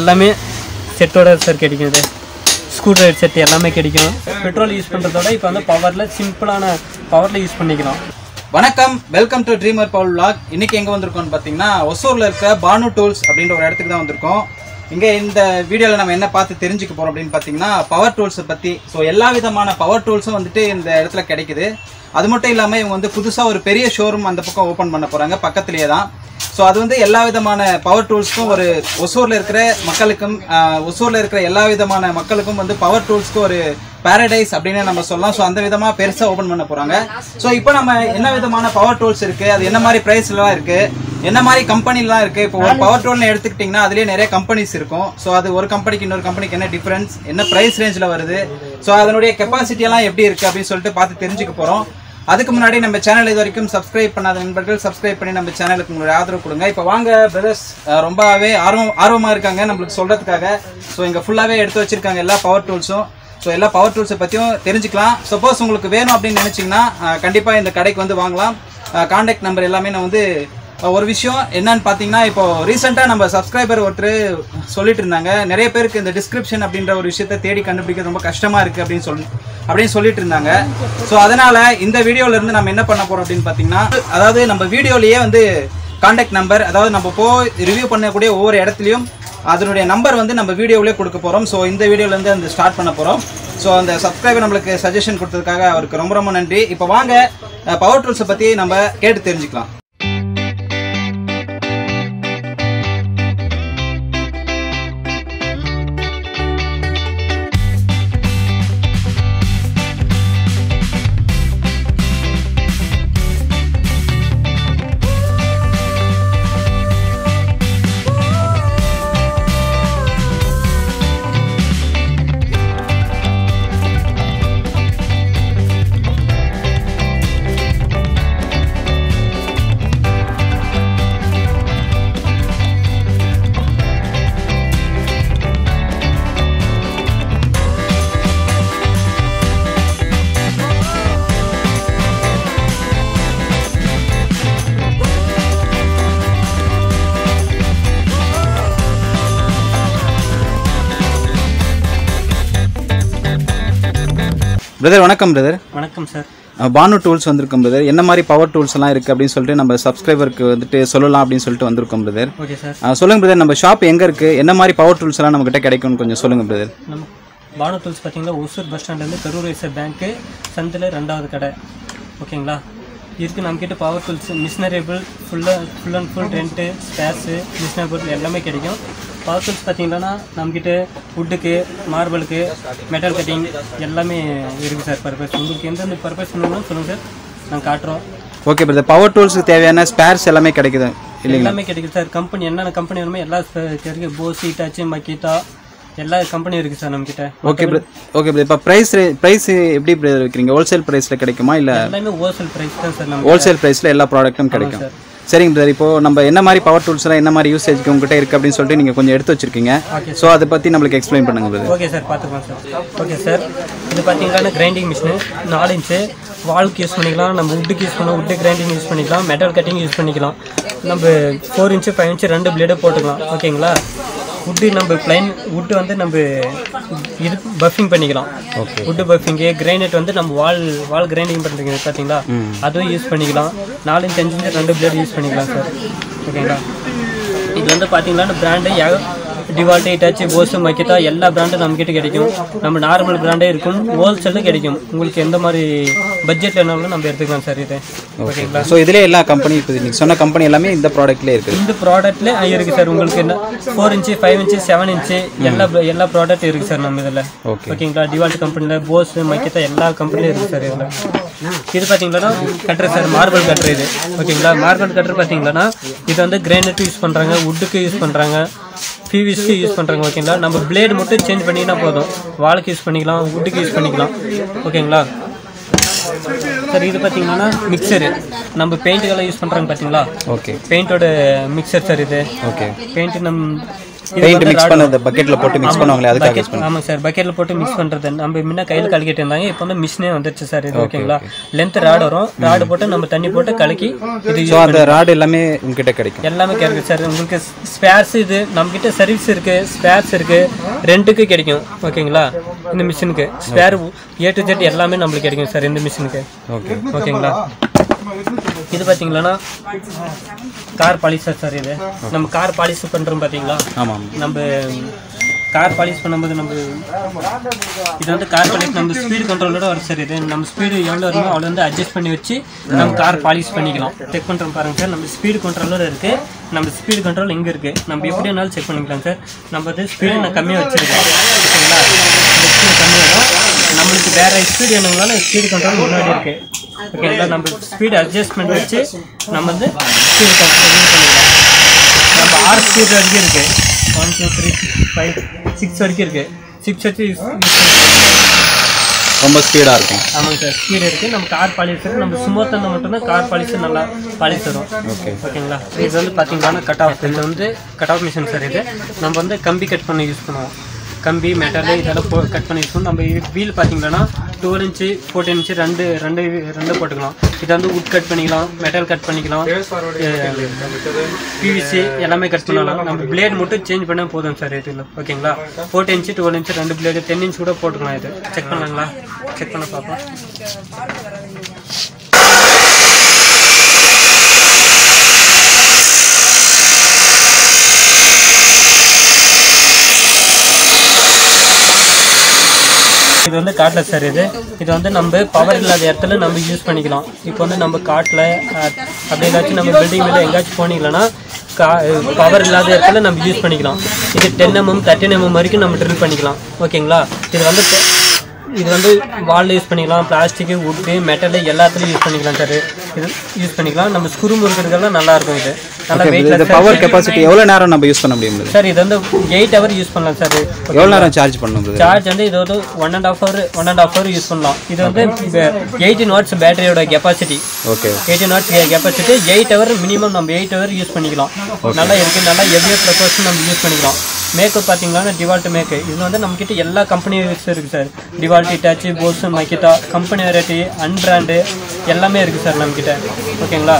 எல்லாமே செட்டோட சார் கிடைக்கும் இது ஸ்க்ரூ டிரைவர் செட் எல்லாமே கிடைக்கும் பெட்ரோல் யூஸ் பண்ணுறதோட இப்போ வந்து பவரில் சிம்பிளான பவரில் யூஸ் பண்ணிக்கலாம் வணக்கம் welcome to dreamer Paul vlog இன்னைக்கு எங்க வந்திருக்கோம்னு பார்த்தீங்கன்னா ஒசூர்ல இருக்க பானு டூல்ஸ் அப்படின்ற ஒரு இடத்துக்கு தான் வந்திருக்கோம் இங்க இந்த வீடியோவில் நம்ம என்ன பார்த்து தெரிஞ்சுக்க போறோம் அப்படின்னு பார்த்தீங்கன்னா பவர் டூல்ஸை பத்தி ஸோ எல்லா விதமான பவர் டூல்ஸும் வந்துட்டு இந்த இடத்துல கிடைக்குது அது மட்டும் இல்லாமல் இவங்க வந்து புதுசாக ஒரு பெரிய ஷோரூம் அந்த பக்கம் ஓப்பன் பண்ண போறாங்க பக்கத்துலேயே தான் ஸோ அது வந்து எல்லா விதமான பவர் டூல்ஸ்க்கும் ஒரு ஒசூரில் இருக்கிற மக்களுக்கும் ஆஹ், ஒசூரில் இருக்கிற எல்லா விதமான மக்களுக்கும் வந்து பவர் டூல்ஸ்க்கு ஒரு பாரடைஸ் அப்படின்னு நம்ம சொல்லலாம் ஸோ அந்த விதமாக பெருசாக ஓப்பன் பண்ண போகிறாங்க ஸோ இப்போ நம்ம என்ன விதமான பவர் டூல்ஸ் இருக்குது அது என்ன மாதிரி ப்ரைஸ்லாம் இருக்குது என்ன மாதிரி கம்பெனிலாம் இருக்குது இப்போ ஒரு பவர் டூல்னு எடுத்துக்கிட்டிங்கன்னா அதுலேயே நிறைய கம்பெனிஸ் இருக்கும் ஸோ அது ஒரு கம்பெனிக்கு இன்னொரு கம்பெனிக்கு என்ன டிஃப்ரென்ஸ் என்ன ப்ரைஸ் ரேஞ்சில் வருது ஸோ அதனுடைய கெப்பாசிட்டி எல்லாம் எப்படி இருக்குது அப்படின்னு சொல்லிட்டு பார்த்து தெரிஞ்சுக்க போகிறோம் அதுக்கு முன்னாடி நம்ம சேனல் இது வரைக்கும் சப்ஸ்கிரைப் பண்ணாத நண்பர்கள் சப்ஸ்கிரைப் பண்ணி நம்ம சேனலுக்கு உங்களுடைய ஆதரவு கொடுங்க இப்போ வாங்க பிரதர்ஸ் ரொம்பவே ஆர்வம் ஆர்வமாக இருக்காங்க நம்மளுக்கு சொல்கிறதுக்காக ஸோ இங்கே ஃபுல்லாகவே எடுத்து வச்சிருக்காங்க எல்லா பவர் டூல்ஸும் ஸோ எல்லா பவர் டூல்ஸை பற்றியும் தெரிஞ்சுக்கலாம் சப்போஸ் உங்களுக்கு வேணும் அப்படின்னு நினச்சிங்கன்னா கண்டிப்பாக இந்த கடைக்கு வந்து வாங்கலாம் காண்டாக்ட் நம்பர் எல்லாமே நான் வந்து அஹ், ஒரு விஷயம் என்னன்னு பார்த்தீங்கன்னா இப்போ ரீசெண்டாக நம்ம சப்ஸ்கிரைபர் ஒருத்தர் சொல்லிட்டு இருந்தாங்க நிறைய பேருக்கு இந்த டிஸ்கிரிப்ஷன் அப்படின்ற ஒரு விஷயத்தை தேடி கண்டுபிடிக்க ரொம்ப கஷ்டமாக இருக்குது அப்படின்னு சொல்லி அப்படின்னு சொல்லிட்டு இருந்தாங்க ஸோ அதனால இந்த வீடியோல இருந்து நம்ம என்ன பண்ண போறோம் அப்படின்னு பார்த்தீங்கன்னா அதாவது நம்ம வீடியோலயே வந்து காண்டாக்ட் நம்பர் அதாவது நம்ம போய் ரிவ்யூ பண்ணக்கூடிய ஒவ்வொரு இடத்துலையும் அதனுடைய நம்பர் வந்து நம்ம வீடியோவிலே கொடுக்க போகிறோம் ஸோ இந்த வீடியோலேருந்து அந்த ஸ்டார்ட் பண்ண போகிறோம் ஸோ அந்த சப்ஸ்கிரைபர் நம்மளுக்கு சஜஷன் கொடுத்ததுக்காக அவருக்கு ரொம்ப ரொம்ப நன்றி இப்போ வாங்க பவர் டூல்ஸை பற்றி நம்ம கேட்டு தெரிஞ்சுக்கலாம் பிரதர் வணக்கம் பிரதர் வணக்கம் சார் பானு டூல்ஸ் வந்திருக்கோம் பிரதர் என்ன மாதிரி பவர் டூல்ஸ் எல்லாம் இருக்குது அப்படின்னு சொல்லிட்டு நம்ம சப்ஸ்கிரைபருக்கு வந்துட்டு சொல்லலாம் அப்படின்னு சொல்லிட்டு வந்திருக்கோம் பிரதர் ஓகே சார் ஆ, சொல்லுங்க பிரதர் நம்ம ஷாப் எங்க இருக்கு என்ன மாதிரி பவர் டூல்ஸ் எல்லாம் நம்ம கிட்ட கிடைக்கும்னு கொஞ்சம் சொல்லுங்க பிரதர் நம்ம பானு டூல்ஸ் பார்த்தீங்கன்னா ஒசூர் பஸ் ஸ்டாண்ட்லேருந்து கரூர் ரிசர்வ் பேங்க்கு சந்தில் ரெண்டாவது கடை ஓகேங்களா இருக்கு நம்மக்கிட்ட பவர் டூல்ஸ் மிஷினரேபிள் ஃபுல்லாக full and full rent spares மிஷினரபிள் எல்லாமே கிடைக்கும் பவர் டூல்ஸ் பார்த்தீங்கன்னா நம்மக்கிட்ட வுட்டுக்கு மார்பிளுக்கு மெட்டல் கட்டிங் எல்லாமே இருக்குது சார் பர்பஸ் உங்களுக்கு எந்தெந்த பர்பஸ் வேணும்னு சொல்லுங்கள் சார் நாங்கள் காட்டுறோம் ஓகே பிரதர் பவர் டூல்ஸுக்கு தேவையான ஸ்பேர்ஸ் எல்லாமே கிடைக்குது இல்லைங்களா எல்லாமே கிடைக்குது சார் கம்பெனி என்னென்ன கம்பெனி வேணுமோ எல்லா இருக்குது போஸ் ஹீட்டாச்சு மக்கிட்டா எல்லா கம்பெனியும் இருக்குது சார் நம்மக்கிட்ட ஓகே பிரதர் ஓகே பிரதர் இப்போ ப்ரைஸ் ப்ரைஸ் எப்படி பிரதர் வைக்கிறீங்க ஹோல்சேல் ப்ரைஸில் கிடைக்குமா இல்லை எல்லாமே ஹோல்சேல் ப்ரைஸ் தான் சார் நம்ம ஹோல்சேல் ப்ரைஸில் எல்லா ப்ராடக்ட்டும் கிடைக்கும் சரிங்க பிரதர் இப்போ நம்ம என்ன மாதிரி பவர் டூல்ஸ் எல்லாம் என்ன மாதிரி யூசேஜ்க்கு உங்ககிட்ட இருக்கு அப்படின்னு சொல்லிட்டு நீங்கள் கொஞ்சம் எடுத்து வச்சிருக்கீங்க ஸோ அதை பற்றி நம்மளுக்கு எக்ஸ்பிளைன் பண்ணுங்க பிரதர் ஓகே சார் பார்த்துக்கலாம் சார் ஓகே சார் இது பார்த்தீங்கன்னா கிரைண்டிங் மிஷினு நாலு இன்ச்சு வால்க்கு யூஸ் பண்ணிக்கலாம் நம்ம வுட்டுக்கு யூஸ் பண்ணலாம் வுட்டு கிரைண்டிங் யூஸ் பண்ணிக்கலாம் மெட்டல் கட்டிங் யூஸ் பண்ணிக்கலாம் நம்ம ஃபோர் இன்ச்சு ஃபைவ் இன்ச்சு ரெண்டு பிளேடு போட்டுக்கலாம் ஓகேங்களா வுட்டு நம்ம பிளைன் வுட்டு வந்து நம்ம இது பஃபிங் பண்ணிக்கலாம் Okay. வுட்டு பஃபிங்கு கிரைனட் வந்து நம்ம வால் வால் கிரைண்டிங் பண்ணுறீங்க பார்த்தீங்களா அதுவும் யூஸ் பண்ணிக்கலாம் நாலு இன்ச்சு அஞ்சு இன்ச்சு ரெண்டு பிளேடு யூஸ் பண்ணிக்கலாம் சார் ஓகேங்களா இது வந்து பார்த்தீங்கன்னா brand DeWalt Hitachi Bosch Makita எல்லா பிராண்டும் நம்மக்கிட்ட கிடைக்கும் நம்ம நார்மல் பிராண்டே இருக்கும் ஹோல்சேலும் கிடைக்கும் உங்களுக்கு எந்த மாதிரி பட்ஜெட் வேணாலும் நம்ம எடுத்துக்கலாம் சார் இது ஓகேங்களா ஸோ இதிலே எல்லா கம்பெனி இப்போ நீங்கள் சொன்ன கம்பெனி எல்லாமே இந்த ப்ராடக்ட்லேயே இருக்குது இந்த ப்ராடக்ட்ல இருக்கு சார் உங்களுக்கு என்ன four inch five inch seven inch எல்லா எல்லா ப்ராடக்ட் இருக்கு சார் நம்ம இதில் ஓகே ஓகேங்களா டிவால்ட் கம்பெனியில் போஸ் மக்கிட்டா எல்லா கம்பெனியும் இருக்குது சார் இதில் இது பார்த்தீங்கன்னா கட்டுற சார் மார்பிள் கட்டுற இது ஓகேங்களா மார்பிள் கட்டுற பார்த்தீங்கன்னா இது வந்து கிரானைட் யூஸ் பண்ணுறாங்க வுட்டுக்கு யூஸ் பண்ணுறாங்க பிவிஸ்க்கு யூஸ் பண்ணுறாங்க ஓகேங்களா நம்ம பிளேடு மட்டும் சேஞ்ச் பண்ணிங்கன்னா போதும் வாளுக்கு யூஸ் பண்ணிக்கலாம் வுட்டுக்கு யூஸ் பண்ணிக்கலாம் ஓகேங்களா சார் இது பார்த்தீங்கன்னா மிக்சரு நம்ம பெயிண்ட்டுக்கெல்லாம் யூஸ் பண்ணுறாங்க பார்த்தீங்களா ஓகே பெயிண்டோட மிக்சர் சார் இது ஓகே பெயிண்ட் நம் பெயிண்ட் மிக்ஸ் பண்ணது பக்கெட்ல போட்டு மிக்ஸ் பண்ணுவாங்களே அதுக்காக யூஸ் ஆமாங்க சார் பக்கெட்ல போட்டு மிக்ஸ் பண்றது நம்ம முன்ன கையில் கலக்கிட்டு இருந்தாங்க இப்போ வந்து மிஷினே வந்துருச்சு சார் இது ஓகேங்களா லென்த் ராட் வரும் ராடு போட்டு நம்ம தண்ணி போட்டு கலக்கி இது ஸோ அந்த ராடு எல்லாமே உங்ககிட்ட கிடைக்கும் எல்லாமே கிடைக்கும் சார் உங்களுக்கு ஸ்பேர்ஸ் இது நம்மக்கிட்ட சர்வீஸ் இருக்கு ஸ்பேர்ஸ் இருக்கு ரெண்டுக்கு கிடைக்கும் ஓகேங்களா இந்த மிஷினுக்கு ஸ்பேர் ஏ டு ஜெட் எல்லாமே நம்மளுக்கு கிடைக்கும் சார் இந்த மிஷினுக்கு ஓகே ஓகேங்களா இது பார்த்தீங்களன்னா கார் பாலிஷர் சார் இது நம்ம கார் பாலிஷ் பண்ணுறோம் பார்த்தீங்களா ஆமாம் நம்ம கார் பாலிஷ் பண்ணும்போது நம்ம இது வந்து கார் பாலிஷ் நம்ம ஸ்பீடு கண்ட்ரோலோட வரும் சார் இது நம்ம ஸ்பீடு எவ்வளோ வருமோ அவ்வளோ வந்து அட்ஜஸ்ட் பண்ணி வச்சு நம்ம கார் பாலிஷ் பண்ணிக்கலாம் செக் பண்ணுறோம் பாருங்க சார் நம்ம ஸ்பீடு கண்ட்ரோலோட இருக்கு நம்ம ஸ்பீடு கண்ட்ரோல் இங்கே இருக்கு நம்ம எப்படி வேணாலும் செக் பண்ணிக்கலாம் சார் நம்ம வந்து ஸ்பீடு நான் கம்மியாக வச்சிருக்கேன் ஓகேங்களா இந்த ஸ்பீடு கம்மியாக தான் நம்மளுக்கு வேற ஸ்பீடு வேணுங்களால ஸ்பீடு கண்ட்ரோல் முன்னாடி இருக்கு ஓகேங்களா நம்ம ஸ்பீடு அட்ஜஸ்ட்மெண்ட் வச்சு நம்ம வந்து ஸ்பீடு கண்ட்ரோல் பண்ணிக்கலாம் நம்ம ஆறு ஸ்பீட் வரைக்கும் இருக்கு one two three five six வரைக்கும் இருக்கு சிக்ஸ் வச்சு யூஸ் ரொம்ப ஸ்பீடாக இருக்கும் ஆமாங்க சார் ஸ்பீடு இருக்கு நம்ம கார் பாலிஷ் நம்ம சும்மா தந்தா மட்டும்தான் கார் பாலிஷ் நல்லா பாலிஷ் தரும் ஓகே ஓகேங்களா இது வந்து பார்த்தீங்கன்னா கட் ஆஃப் இது வந்து கட் ஆஃப் மிஷின் சார் இது நம்ம வந்து கம்பி கட் பண்ணி யூஸ் பண்ணுவோம் கம்பி மெட்டல் இதெல்லாம் போ கட் பண்ணி யூஸ் பண்ணுவோம் நம்ம வீல் பார்த்தீங்கன்னா டுவெல் இன்ச்சு ஃபோர்டீன் இன்ச்சு ரெண்டு ரெண்டு ரெண்டு போட்டுக்கலாம் இது வந்து உட் கட் பண்ணிக்கலாம் மெட்டல் கட் பண்ணிக்கலாம் பிவிசி எல்லாமே கட் பண்ணலாம் நம்ம பிளேட் மட்டும் சேஞ்ச் பண்ணால் போதும் சார் இதில் ஓகேங்களா ஃபோர்டீன் இன்ச்சு டுவெல் இன்ச்சு ரெண்டு பிளேடு டென் இன்ச் கூட போட்டுக்கலாம் இது செக் பண்ணலாங்களா செக் பண்ண பார்ப்போம் இது வந்து காட்டில் சார் இது இது வந்து நம்ம பவர் இல்லாத இடத்துல நம்ம யூஸ் பண்ணிக்கலாம் இப்போ வந்து நம்ம காட்டில் அப்படி ஏதாச்சும் நம்ம பில்டிங் மேலே எங்கேயாச்சும் போனீங்களன்னா கா பவர் இல்லாத இடத்துல நம்ம யூஸ் பண்ணிக்கலாம் இது டென் எம்எம் தேர்ட்டின் எம்எம் வரைக்கும் நம்ம ட்ரில் பண்ணிக்கலாம் ஓகேங்களா இது வந்து te- இது வந்து வாலில் யூஸ் பண்ணிக்கலாம் பிளாஸ்டிக்கு உட்டு மெட்டலு எல்லாத்துலேயும் யூஸ் பண்ணிக்கலாம் சார் இது யூஸ் பண்ணிக்கலாம் நம்ம ஸ்க்ரூ முறுக்கிறதுக்கெல்லாம் நல்லா இருக்கும் இது நல்லா இந்த வெயிட் பவர் கெப்பாசிட்டி எவ்வளோ நேரம் நம்ம யூஸ் பண்ண முடியும் இது? சார் இது வந்து எயிட் ஹவர் யூஸ் பண்ணலாம் சார் எவ்வளோ நேரம் சார்ஜ் பண்ணும் இது? சார்ஜ் வந்து இது வந்து one and half hour one and half hour use பண்ணலாம் இது வந்து எயிட்டின் வாட்ஸ் பேட்டரியோட capacity okay eighteen watts capacity eight hour minimum நம்ம எயிட் ஹவர் யூஸ் பண்ணிக்கலாம் நல்லா இருக்கு நல்லா ஹெவியர் ப்ரொபோர்ஷன் நம்ம யூஸ் பண்ணிக்கலாம் மேக்கப் பார்த்தீங்கன்னா டிவால்ட் மேக்கு இது வந்து நம்மக்கிட்ட எல்லா கம்பெனிஸ் இருக்குது sir DeWalt Hitachi Bosch Makita company variety unbranded எல்லாமே இருக்குது சார் நம்மக்கிட்ட ஓகேங்களா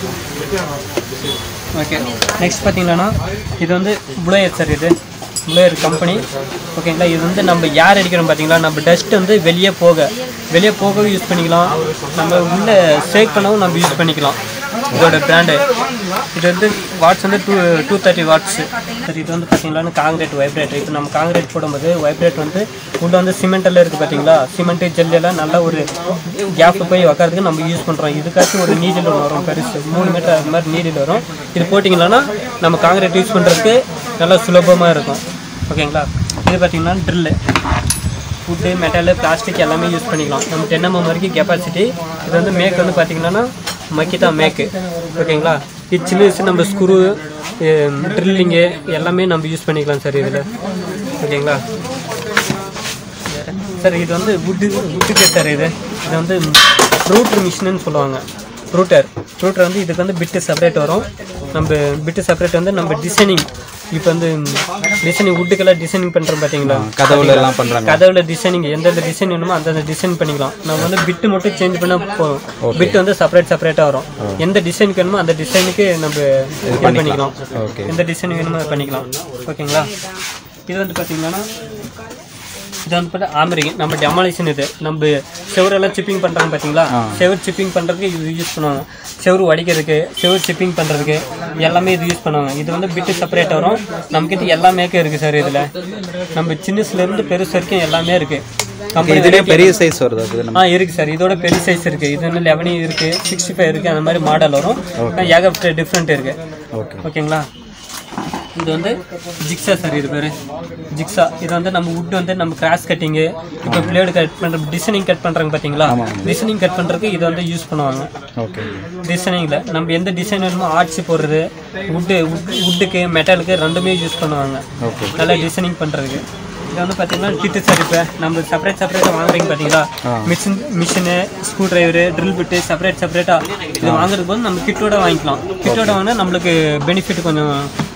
ஓகே நெக்ஸ்ட் பார்த்தீங்கன்னா இது வந்து ப்ளோயர் சார் இது ப்ளோயர் கம்பெனி ஓகேங்களா இது வந்து நம்ம யார் அடிக்கிறோம் பார்த்தீங்களா நம்ம டஸ்ட் வந்து வெளியே போக வெளியே போகவும் யூஸ் பண்ணிக்கலாம் நம்ம உள்ளே ஷேக் பண்ணவும் நம்ம யூஸ் பண்ணிக்கலாம் இதோட பிராண்டு இது வந்து வாட்ஸ் வந்து two two thirty watts sir இது வந்து பார்த்தீங்கன்னா காங்கிரீட் வைப்ரேட் இப்போ நம்ம காங்கிரீட் போடும்போது வைப்ரேட் வந்து உள்ள வந்து சிமெண்ட்டில் இருக்குது பார்த்தீங்களா சிமெண்ட்டு ஜெல்லாம் நல்லா ஒரு கேப் போய் உக்காரதுக்கு நம்ம யூஸ் பண்ணுறோம் இதுக்காச்சும் ஒரு நீடில் ஒன்று வரும் பெருசு மூணு மீட்டர் அது மாதிரி நீடில் வரும் இது போட்டிங்கன்னா நம்ம காங்கிரீட் யூஸ் பண்ணுறதுக்கு நல்லா சுலபமாக இருக்கும் ஓகேங்களா இது பார்த்தீங்கன்னா ட்ரில்லு ஃபுட்டு மெட்டலு பிளாஸ்டிக் எல்லாமே யூஸ் பண்ணிக்கலாம் நம்ம டென் எம்எம் வரைக்கும் கெப்பாசிட்டி இது வந்து மேக் வந்து பார்த்தீங்கன்னா மக்கிதா மேக்கு ஓகேங்களா இது சின்ன வயசு நம்ம ஸ்க்ரூ ட்ரில்லிங்கு எல்லாமே நம்ம யூஸ் பண்ணிக்கலாம் சார் இதில் ஓகேங்களா சார் இது வந்து வுட்டு வுட்டுக்கு சார் இது இது வந்து ரூட்டர் மிஷின்னு சொல்லுவாங்க ரூட்டர் ரூட்டர் வந்து இதுக்கு வந்து பிட்டு செப்பரேட் வரும் நம்ம பிட்டு செப்பரேட் வந்து நம்ம டிசைனிங் இப்போ வந்து டிசைனிங் வுட்டுக்கெல்லாம் டிசைனிங் பண்ணுறோம் பார்த்தீங்களா கதவுல எல்லாம் பண்றாங்க கதவுல டிசைனிங் எந்தெந்த டிசைன் வேணுமோ அந்தந்த டிசைன் பண்ணிக்கலாம் நம்ம வந்து பிட்டு மட்டும் சேஞ்ச் பண்ணால் போதும் பிட் வந்து செப்பரேட் செப்பரேட்டாக வரும் எந்த டிசைனுக்கு வேணுமோ அந்த டிசைனுக்கு நம்ம இது பண்ணிக்கலாம் ஓகே எந்த டிசைன் வேணுமோ அதை பண்ணிக்கலாம் ஓகேங்களா இது வந்து பார்த்தீங்கன்னா இது வந்து பார்த்தா ஆமரிங் நம்ம டெமாலிஷன் இது நம்ம செவரெல்லாம் சிப்பிங் பண்ணுறாங்க பார்த்தீங்களா செவர் சிப்பிங் பண்ணுறதுக்கு இது யூஸ் பண்ணுவாங்க செவரு வடிக்கிறதுக்கு செவர் சிப்பிங் பண்ணுறதுக்கு எல்லாமே இது யூஸ் பண்ணுவாங்க இது வந்து பிட்டு செப்பரேட் வரும் நம்மக்கிட்ட எல்லாமே இருக்குது சார் இதில் நம்ம சின்னஸ்லேருந்து பெருசு வரைக்கும் எல்லாமே இருக்குது இதுலயே பெரிய சைஸ் வருது அது நம்ம ஆ இருக்கு சார் இதோட பெரிய சைஸ் இருக்கு இது வந்து லெவனி இருக்கு சிக்ஸ்டி ஃபைவ் இருக்கு அந்த மாதிரி மாடல் வரும் ஏகப்பட்ட டிஃப்ரெண்ட் இருக்கு ஓகே ஓகேங்களா இது வந்து ஜிக்ஸா சார் இது பேர் ஜிக்ஸா இது வந்து நம்ம வுட் வந்து நம்ம கிராஸ் கட்டிங்கு இப்போ பிளேடு கட் பண்ணுற டிசைனிங் கட் பண்ணுறாங்க பார்த்தீங்களா டிசைனிங் கட் பண்ணுறதுக்கு இது வந்து யூஸ் பண்ணுவாங்க ஓகே டிசைனிங்கில் நம்ம எந்த டிசைன் வேணுமோ ஆர்ட்ஸ் போடுறது வுட்டு வுட்டுக்கு மெட்டலுக்கு ரெண்டுமே யூஸ் பண்ணுவாங்க ஓகே நல்லா டிசைனிங் பண்ணுறதுக்கு இது வந்து பார்த்தீங்கன்னா கிட்டு சார் இப்போ நம்ம செப்பரேட் செப்பரேட்டாக வாங்குறீங்க பார்த்தீங்களா machine machine screwdriver drill bit separate செப்பரேட்டாக இது வாங்குறதுக்கு வந்து நம்ம கிட்டோட வாங்கிக்கலாம் கிட்டோட வாங்கினா நம்மளுக்கு பெனிஃபிட் கொஞ்சம்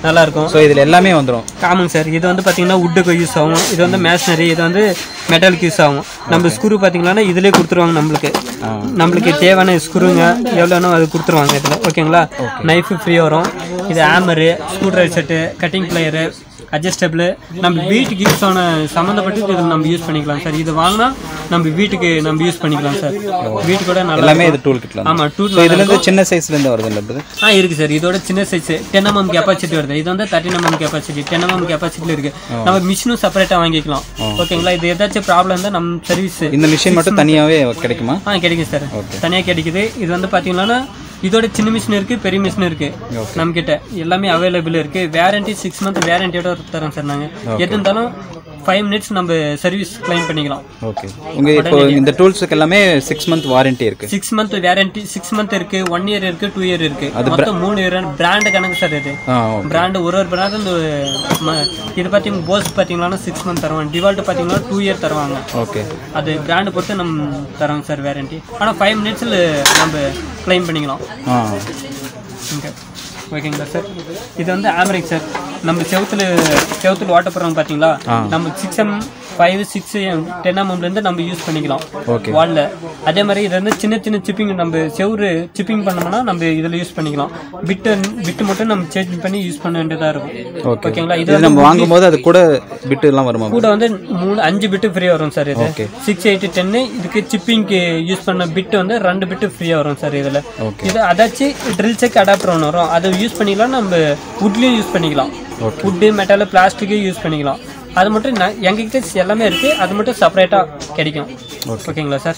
நல்லாயிருக்கும் ஸோ இதில் எல்லாமே வந்துடும் ஆமாங்க சார் இது வந்து பார்த்தீங்கன்னா வுட்டுக்கு யூஸ் ஆகும் இது வந்து மேஷனரி இது வந்து மெட்டலுக்கு யூஸ் ஆகும் நம்ம ஸ்க்ரூ பார்த்தீங்கன்னா இதிலே கொடுத்துருவாங்க நம்மளுக்கு நம்மளுக்கு தேவையான ஸ்க்ரூங்க எவ்வளோனோ அது கொடுத்துருவாங்க இதில் ஓகேங்களா நைஃபு ஃப்ரீ வரும் இது hammer screwdriver set cutting plier adjustable நம்ம வீட்டுக்கு யூஸ் ஆன சம்மந்தப்பட்டு இதில் நம்ம யூஸ் பண்ணிக்கலாம் சார் இது வாங்கினா நம்ம வீட்டுக்கு நம்ம யூஸ் பண்ணிக்கலாம் சார் வீட்டுக்கூட நல்லா எல்லாமே இது டூல் கிட்லாம் ஆமாம் டூ ஸோ இதுலேருந்து சின்ன சைஸ்லேருந்து வருது இல்லை ஆ இருக்கு சார் இதோட சின்ன சைஸ் டென் எம்எம் கெப்பாசிட்டி வருது இது வந்து thirteen mm capacity ten mm கெப்பாசிட்டியில் இருக்கு நம்ம மிஷினும் செப்பரேட்டாக வாங்கிக்கலாம் ஓகேங்களா இது ஏதாச்சும் ப்ராப்ளம் தான் நம்ம சர்வீஸ் இந்த மிஷின் மட்டும் தனியாகவே கிடைக்குமா ஆ கிடைக்கும் சார் தனியாக கிடைக்குது இது வந்து பார்த்தீங்கன்னா இதோட சின்ன மிஷின் இருக்கு பெரிய மிஷின் இருக்கு நம்ம கிட்ட எல்லாமே அவைலபிள் இருக்கு வேரண்டி சிக்ஸ் மந்த் வேரண்டியோட தரோம் சார் நாங்கள் எது இருந்தாலும் ஃபைவ் மினிட்ஸ் நம்ம சர்வீஸ் கிளைம் பண்ணிக்கலாம் ஓகே உங்கள் இப்போ இந்த டூல்ஸுக்கு எல்லாமே சிக்ஸ் மந்த் வாரண்டி இருக்குது six month warranty six month இருக்கு ஒன் இயர் இருக்கு டூ இயர் இருக்கு மொத்தம் மூணு இயர் பிராண்ட் கணக்கு சார் இது ஆ பிராண்டு ஒரு ஒரு பிராண்டு இந்த ம- இது பார்த்தீங்கன்னா போஸ் பார்த்தீங்கன்னா சிக்ஸ் மந்த் தருவாங்க டிவால்ட் பார்த்தீங்கன்னா டூ இயர் தருவாங்க ஓகே அது பிராண்டு பொறுத்து நம்ம தரோங்க சார் வேரண்டி ஆனால் ஃபைவ் மினிட்ஸில் நம்ம கிளைம் பண்ணிக்கலாம் ஆ இங்கே ஓகேங்களா சார் இது வந்து ஆமரிக் சார் நம்ம செவுத்துல செவுத்துல ஓட்ட போடுறோம் பார்த்தீங்களா நம்ம six M five six ten எம்எம்லேருந்து நம்ம யூஸ் பண்ணிக்கலாம் Okay. வாலில் அதே மாதிரி இது வந்து சின்ன சின்ன சிப்பிங் நம்ம செவுரு சிப்பிங் பண்ணோம்னா நம்ம இதில் யூஸ் பண்ணிக்கலாம் பிட்டு பிட்டு மட்டும் நம்ம சேஞ்ச் பண்ணி யூஸ் பண்ண வேண்டியதாக இருக்கும் ஓகே ஓகேங்களா இது இது நம்ம வாங்கும்போது அது கூட பிட்டு எல்லாம் வருமா கூட வந்து மூணு அஞ்சு பிட்டு ஃப்ரீ வரும் சார் இது Okay. சிக்ஸ் எயிட்டி டென்னு இதுக்கு சிப்பிங்க்கு யூஸ் பண்ண பிட்டு வந்து ரெண்டு பிட்டு ஃப்ரீயாக வரும் சார் இதில் Okay. இது அதாச்சும் ட்ரில் செக் அடாப்டர் ஒன்று வரும் அதை யூஸ் பண்ணிக்கலாம் நம்ம வுட்லேயும் யூஸ் பண்ணிக்கலாம் Okay. Wood metal plastic use பண்ணிக்கலாம் அது மட்டும் நான் எங்ககிட்ட எல்லாமே இருக்குது அது மட்டும் செப்பரேட்டாக கிடைக்கும் ஓகேங்களா சார்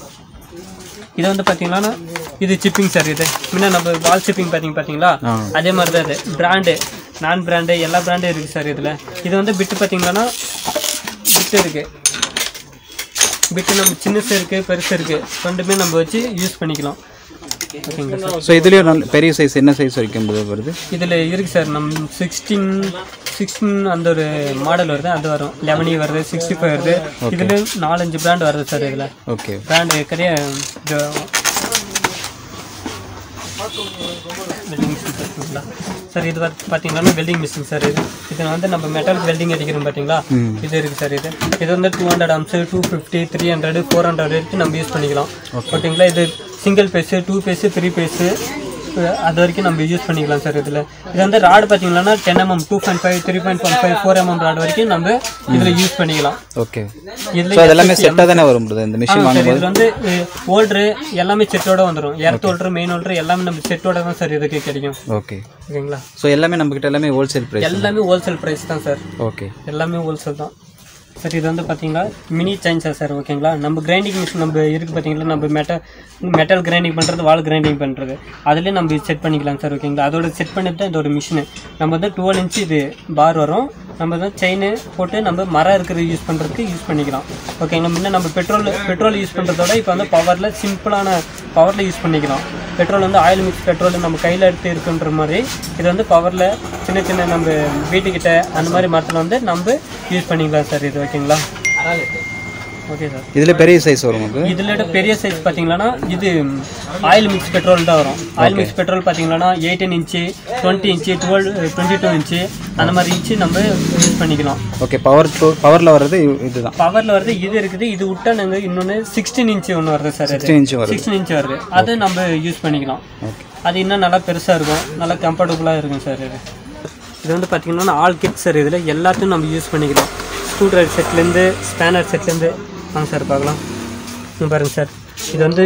இது வந்து பார்த்தீங்கன்னா இது சிப்பிங் சார் இது முன்ன நம்ம வால் சிப்பிங் பார்த்தீங்க பார்த்தீங்களா ஆ. அதே மாதிரி தான் இது பிராண்டு நான் பிராண்டு எல்லா பிராண்டும் இருக்குது சார் இதில் இது வந்து பிட்டு பார்த்தீங்கன்னா பிட்டு இருக்குது பிட்டு நம்ம சின்னசு இருக்குது பெருசு இருக்குது ரெண்டுமே நம்ம வச்சு யூஸ் பண்ணிக்கலாம் ஓகேங்களா சார் ஸோ இதுலேயும் நல்ல பெரிய சைஸ் என்ன சைஸ் வரைக்கும் வருது இதில் இருக்குது சார் நம்ம சிக்ஸ்டீன் சிக்ஸ்டீன் அந்த ஒரு மாடல் வருது அது வரும் லெவனி வருது சிக்ஸ்டி ஃபைவ் வருது இதில் நாலஞ்சு பிராண்ட் வருது சார் இதில் ஓகே பிராண்ட் இருக்கிற இது வெல்டிங் மிஷின் இருக்குங்களா சார் இது வந்து பார்த்தீங்கன்னா வெல்டிங் மிஷின் சார் இது இது வந்து நம்ம மெட்டல் வெல்டிங் அடிக்கிறோம் பார்த்தீங்களா இது இருக்குது சார் இது இது வந்து two hundred amps two fifty three hundred four hundred வரைக்கும் நம்ம யூஸ் பண்ணிக்கலாம் ஓகேங்களா இது single phase two phase three phase அது வரைக்கும் நம்ம யூஸ் பண்ணிக்கலாம் சார் இதில் இது வந்து ராடு பார்த்தீங்கன்னா ten mm two point five three point one five four mm rod வரைக்கும் நம்ம இதில் யூஸ் பண்ணிக்கலாம் ஓகே இதில் ஸோ அதெல்லாமே செட்டாக தானே வரும் brother இந்த மிஷின் ஆமாம் சார் இதில் வந்து ஹோல்டரு எல்லாமே செட்டோட வந்துடும் எர்த் ஹோல்டர் மெயின் ஹோல்டர் எல்லாமே நம்ம செட்டோட தான் சார் இதுக்கு கிடைக்கும் ஓகே ஓகேங்களா ஸோ எல்லாமே நம்மக்கிட்ட எல்லாமே ஹோல்சேல் ப்ரைஸ் எல்லாமே ஹோல்சேல் ப்ரைஸ் தான் சார் ஓகே எல்லாமே ஹோல்சேல் தான் சார் இது வந்து பார்த்தீங்களா மினி சைன்ஸா சார் ஓகேங்களா நம்ம கிரைண்டிங் மிஷின் நம்ம இருக்குது பார்த்தீங்களா நம்ம மெட்டல் மெட்டல் கிரைண்டிங் பண்ணுறது வால் கிரைண்டிங் பண்ணுறது அதுலேயே நம்ம செட் பண்ணிக்கலாம் சார் ஓகேங்களா அதோட செட் பண்ணிட்டு தான் இதோட மிஷினு நம்ம வந்து டுவெல் இன்ச்சு இது பார் வரும் நம்ம தான் செயின் போட்டு நம்ம மரம் இருக்கிறது யூஸ் பண்ணுறதுக்கு யூஸ் பண்ணிக்கலாம் ஓகேங்களா முன்ன நம்ம பெட்ரோல் பெட்ரோல் யூஸ் பண்ணுறதோட இப்போ வந்து பவரில் சிம்பிளான பவரில் யூஸ் பண்ணிக்கலாம் பெட்ரோல் வந்து ஆயில் மிக்ஸ் பெட்ரோல் நம்ம கையில் எடுத்து இருக்குன்ற மாதிரி இது வந்து பவரில் சின்ன சின்ன நம்ம வீட்டுக்கிட்ட அந்த மாதிரி மரத்தில் வந்து நம்ம யூஸ் பண்ணிக்கலாம் சார் இது ஓகேங்களா ஓகே சார் இதில் பெரிய சைஸ் வரும் உங்களுக்கு இதில் பெரிய சைஸ் பார்த்தீங்கன்னா இது ஆயில் மிக்ஸ் பெட்ரோல் தான் வரும் ஆயில் மிக்ஸ் பெட்ரோல் பார்த்தீங்கன்னா eighteen inch twenty inch twelve twenty two inch அந்த மாதிரி இன்ச்சு நம்ம யூஸ் பண்ணிக்கலாம் ஓகே பவர் டூ பவரில் வர்றது இ- இதுதான் பவரில் வருது இது இருக்குது இது விட்டா நாங்கள் இன்னொன்று சிக்ஸ்டீன் இன்ச்சு ஒன்று வருது சார் சிக்ஸ்டீன் இன்ச்சு வருது சிக்ஸ்டீன் இன்ச் வருது அது நம்ம யூஸ் பண்ணிக்கலாம் ஓகே அது இன்னும் நல்லா பெருசாக இருக்கும் நல்லா கம்ஃபர்டபுளாக இருக்கும் சார் இது இது வந்து பார்த்தீங்கன்னா ஆல் கிட் சார் இதில் எல்லாத்தையும் நம்ம யூஸ் பண்ணிக்கலாம் ஸ்க்ரூ ட்ரைவர் செட்லேருந்து ஸ்பேனர் செட்லேருந்து வாங்க சார் பார்க்கலாம் இங்க பாருங்க சார் இது வந்து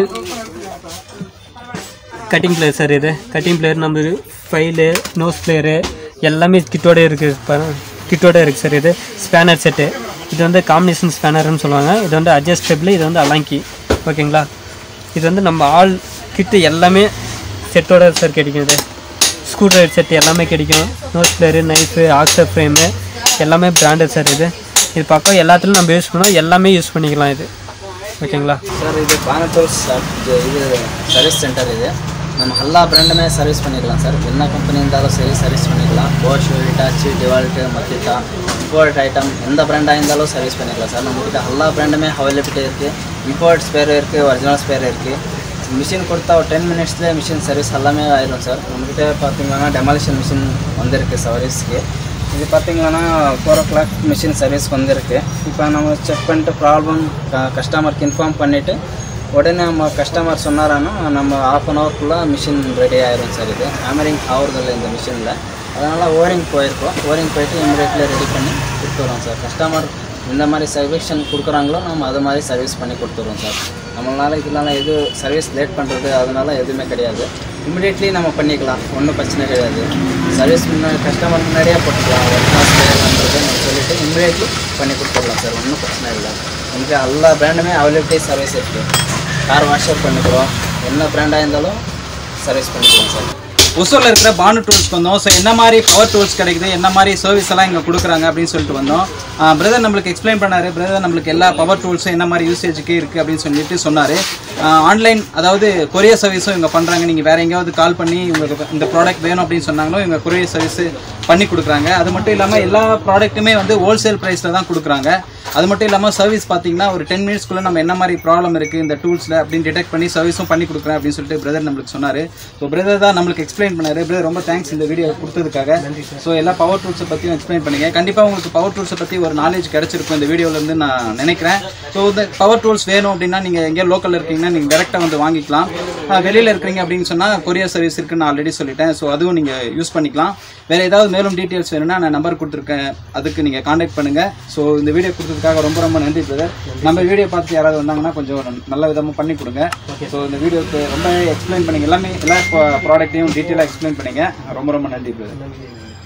கட்டிங் பிளேயர் சார் இது கட்டிங் பிளேயர் நம்ம ஃபைலு நோஸ் பிளேயரு எல்லாமே கிட்டோட இருக்குது கிட்டோட இருக்குது சார் இது ஸ்பேனர் செட்டு இது வந்து காம்பினேஷன் ஸ்பேனர்னு சொல்லுவாங்க இது வந்து அட்ஜஸ்டபிள் இது வந்து அலாங்கி ஓகேங்களா இது வந்து நம்ம ஆல் கிட்டு எல்லாமே செட்டோட சார் கிடைக்கும் இது ஸ்க்ரூ ட்ரைவர் செட் எல்லாமே கிடைக்கும் nose plier knife hacksaw frame எல்லாமே பிராண்டட் சார் இது இது பக்கம் எல்லாத்துலையும் நம்ம யூஸ் பண்ணோம் எல்லாமே யூஸ் பண்ணிக்கலாம் இது ஓகேங்களா ಸರ್ ಇದು ಬಾನಟೋಲ್ಸ್ ಇದು ಸರ್ವಿಸ್ சென்டர் இது நம்ம எல்லா பிராண்டுமே சர்வீஸ் பண்ணிக்கலாம் சார் என்ன கம்பெனி இருந்தாலும் சரி சர்வீஸ் பண்ணிக்கலாம் Bosch Hitachi DeWalt Makita import item எந்த பிராண்டாக இருந்தாலும் சர்வீஸ் பண்ணிக்கலாம் சார் நம்மக்கிட்ட எல்லா பிராண்டுமே அவைலபிலிட்டி இருக்குது இம்போர்ட் ஸ்பேர் இருக்குது ஒரிஜினல் ஸ்பேர் இருக்குது மிஷின் கொடுத்தா ஒரு டென் மினிட்ஸ்லேயே மிஷின் சர்வீஸ் எல்லாமே ஆயிடும் சார் நம்மக்கிட்ட பார்த்தீங்கன்னா டெமாலிஷன் மிஷின் வந்திருக்கு சர்வீஸ்க்கு இது பார்த்தீங்கன்னா four o'clock machine service வந்திருக்கு இப்போ நம்ம செக் பண்ணிட்டு ப்ராப்ளம் கஸ்டமருக்கு இன்ஃபார்ம் பண்ணிவிட்டு உடனே நம்ம கஸ்டமர் சொன்னாரானா நம்ம ஆஃப் அன் ஹவர்க்குள்ளே மிஷின் ரெடி ஆயிரும் சார் இது ஹேமரிங் ஆகுறதில்ல இந்த மிஷினில் அதனால் ஓரிங் போயிருக்கோம் ஓரிங் போயிட்டு இமீடியட்லி ரெடி பண்ணி கொடுத்துருவோம் சார் கஸ்டமர் இந்த மாதிரி சர்வீஷன் கொடுக்குறாங்களோ நம்ம அது மாதிரி சர்வீஸ் பண்ணி கொடுத்துருவோம் சார் நம்மளால இதனால எது சர்வீஸ் லேட் பண்ணுறது அதனால எதுவுமே கிடையாது இமிடியட்லி நம்ம பண்ணிக்கலாம் ஒன்றும் பிரச்சனை கிடையாது சர்வீஸ் முன்னாடி கஸ்டமர் முன்னாடியே போட்டுக்கலாம் ஒன் மாஸ் பண்ணுறது நம்ம சொல்லிவிட்டு இமிடியட்லி பண்ணி கொடுத்துடலாம் சார் ஒன்றும் பிரச்சனை இல்லை நமக்கு எல்லா பிராண்டுமே அவைலபிலிட்டி சர்வீஸ் இருக்குது கார் வாஷர் பண்ணிக்கிறோம் என்ன பிராண்டாக இருந்தாலும் சர்வீஸ் பண்ணிக்கிறோம் சார் ஒசூரில் இருக்கிற பானு டூல்ஸ்க்கு வந்தோம் ஸோ என்ன மாதிரி பவர் டூல்ஸ் கிடைக்குது என்ன மாதிரி சர்வீஸ் எல்லாம் இங்கே கொடுக்குறாங்க அப்படின்னு சொல்லிட்டு வந்தோம் பிரதர் நம்மளுக்கு எக்ஸ்பிளைன் பண்ணாரு பிரதர் நம்மளுக்கு எல்லா பவர் டூல்ஸும் என்ன மாதிரி யூசேஜுக்கு இருக்குது அப்படின்னு சொல்லிட்டு சொன்னார் ஆன்லைன் அதாவது கொரியர் சர்வீஸும் இவங்க பண்ணுறாங்க நீங்கள் வேறு எங்கேயாவது கால் பண்ணி உங்களுக்கு இந்த ப்ராடக்ட் வேணும் அப்படின்னு சொன்னாங்களோ இவங்க கொரியர் சர்வீஸ் பண்ணி கொடுக்குறாங்க அது மட்டும் இல்லாமல் எல்லா ப்ராடக்ட்டுமே வந்து ஹோல்சேல் ப்ரைஸில் தான் கொடுக்குறாங்க அது மட்டும் இல்லாமல் சர்வீஸ் பார்த்தீங்கன்னா ஒரு டென் மினிட்ஸ்க்குள்ளே நம்ம என்ன மாதிரி ப்ராப்ளம் இருக்குது இந்த டூல்ஸில் அப்படின்னு டிடெக்ட் பண்ணி சர்வீஸும் பண்ணி கொடுக்குறேன் அப்படின்னு சொல்லிட்டு பிரதர் நம்மளுக்கு சொன்னார் ஸோ பிரதர் தான் நம்மளுக்கு எக்ஸ்பிளைன் பண்ணாரு பிரதர் ரொம்ப தேங்க்ஸ் இந்த வீடியோ கொடுத்ததுக்காக ஸோ எல்லா பவர் டூல்ஸை பற்றியும் எக்ஸ்பிளைன் பண்ணீங்க கண்டிப்பாக உங்களுக்கு பவர் டூல்ஸை பற்றி ஒரு நாலேஜ் கிடைச்சிருக்கும் இந்த வீடியோலேருந்து நான் நினைக்கிறேன் ஸோ இந்த பவர் டூல்ஸ் வேணும் அப்படின்னா நீங்கள் எங்கேயோ லோக்கலில் இருக்கீங்கன்னா நீங்கள் டேரெக்டாக வந்து வாங்கிக்கலாம் வெளியில் இருக்கிறீங்க அப்படின்னு சொன்னால் கொரியர் சர்வீஸ் இருக்குன்னு நான் ஆல்ரெடி சொல்லிட்டேன் ஸோ அதுவும் நீங்கள் யூஸ் பண்ணிக்கலாம் வேறு ஏதாவது மேலும் டீட்டெயில்ஸ் வேணும்னா நான் நம்பர் கொடுத்துருக்கேன் அதுக்கு நீங்கள் காண்டாக்ட் பண்ணுங்கள் ஸோ இந்த வீடியோ கொடுத்ததுக்காக ரொம்ப ரொம்ப நன்றி பிரதர் நம்ம வீடியோ பார்த்து யாராவது வந்தாங்கன்னா கொஞ்சம் நல்ல விதமாக பண்ணி கொடுங்க ஸோ இந்த வீடியோக்கு ரொம்ப எக்ஸ்பிளைன் பண்ணீங்க எல்லாமே எல்லா ப்ராடக்ட்டையும் டீட்டெயிலாக எக்ஸ்பிளைன் பண்ணீங்க ரொம்ப ரொம்ப நன்றி பிரதர் நன்றி